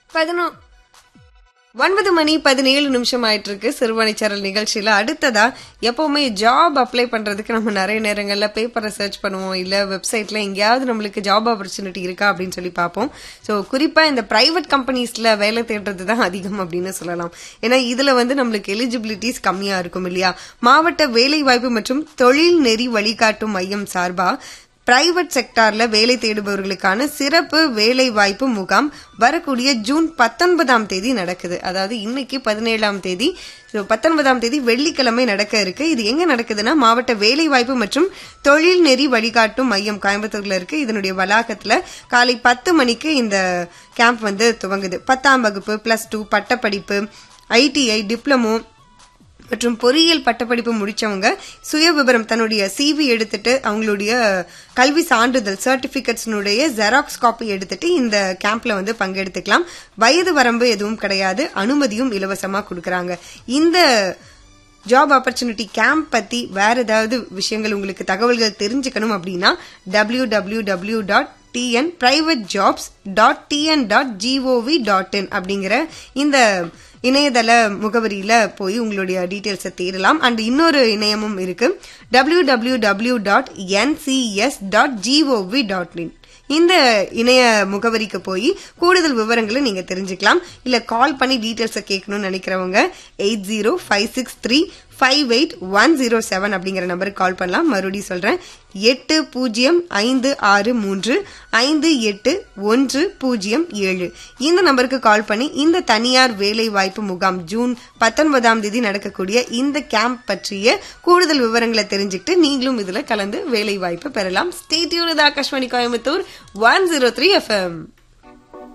பதினோ ஒன்பது மணி பதினேழு நிமிஷம் ஆயிட்டு இருக்கு சிறுவனைச்சரல் நிகழ்ச்சியில அடுத்ததா எப்பவுமே ஜாப் அப்ளை பண்றதுக்கு நம்ம நிறைய நேரங்கள்ல பேப்பரை சர்ச் பண்ணுவோம் இல்ல வெப்சைட்ல எங்கேயாவது நம்மளுக்கு ஜாப் ஆப்பர்ச்சுனிட்டி இருக்கா அப்படின்னு சொல்லி பார்ப்போம் ஸோ குறிப்பா இந்த பிரைவேட் கம்பெனிஸ்ல வேலை தேடுறது தான் அதிகம் அப்படின்னு சொல்லலாம் ஏன்னா இதுல வந்து நம்மளுக்கு எலிஜிபிலிட்டிஸ் கம்மியா இருக்கும் இல்லையா மாவட்ட வேலை வாய்ப்பு மற்றும் தொழில் நெறி வழிகாட்டும் மையம் சார்பா பிரைவேட் செக்டார்ல வேலை தேடுபவர்களுக்கான சிறப்பு வேலை வாய்ப்பு முகாம் வரக்கூடிய ஜூன் பத்தொன்பதாம் தேதி நடக்குது அதாவது இன்னைக்கு பதினேழாம் தேதி So, பத்தொன்பதாம் தேதி வெள்ளிக்கிழமை நடக்க இருக்கு இது எங்க நடக்குதுன்னா மாவட்ட வேலை வாய்ப்பு மற்றும் தொழில் நெறி வழிகாட்டும் மையம் கோயம்புத்தூர்ல இருக்கு இதனுடைய வளாகத்துல காலை பத்து மணிக்கு இந்த கேம்ப் வந்து துவங்குது பத்தாம் வகுப்பு பிளஸ் டூ பட்டப்படிப்பு ஐடிஐ டிப்ளமோ மற்றும் பொறியியல் பட்டப்படிப்பு முடிச்சவங்க சுய விவரம் தன்னுடைய சிவி எடுத்துட்டு அவங்களுடைய கல்வி சான்றிதழ் சர்டிபிகேட்ஸ்னுடைய ஜெராக்ஸ் காப்பி எடுத்துட்டு இந்த கேம்ப்ல வந்து பங்கெடுத்துக்கலாம் வயது வரம்பு எதுவும் கிடையாது அனுமதியும் இலவசமா கொடுக்கறாங்க இந்த ஜாப் ஆப்பர்ச்சுனிட்டி கேம்ப் பத்தி வேற ஏதாவது விஷயங்கள் உங்களுக்கு தகவல்கள் தெரிஞ்சுக்கணும் அப்படின்னா W W W dot TN private jobs dot TN dot G O V dot in அப்படிங்கிற இந்த இணையதள முகவரியில போய் உங்களுடைய டீட்டெயில்ஸை தேடலாம் அண்ட் இன்னொரு இணையமும் இருக்கு W W W dot NCS dot G O V dot in இந்த இணைய முகவரிக்கு போய் கூடுதல் விவரங்களை நீங்க தெரிஞ்சுக்கலாம் இல்ல கால் பண்ணி டீட்டெயில்ஸை கேட்கணும்னு நினைக்கிறவங்க eight zero five six three five eight one zero seven அப்படிங்கிற நம்பருக்கு கால் பண்ணலாம் மறுபடியும் சொல்றேன் எட்டு பூஜ்ஜியம் ஐந்து ஆறு மூன்று ஐந்து எட்டு ஒன்று பூஜ்ஜியம் ஏழு இந்த நம்பருக்கு கால் பண்ணி இந்த தனியார் வேலை வாய்ப்பு முகாம் ஜூன் பத்தொன்பதாம் தேதி நடக்கக்கூடிய இந்த கேம்ப் பற்றிய கூடுதல் விவரங்களை தெரிஞ்சுக்கிட்டு நீங்களும் இதுல கலந்து வேலை வாய்ப்பு பெறலாம் stay tune Akashvani Coimbatore one zero three FM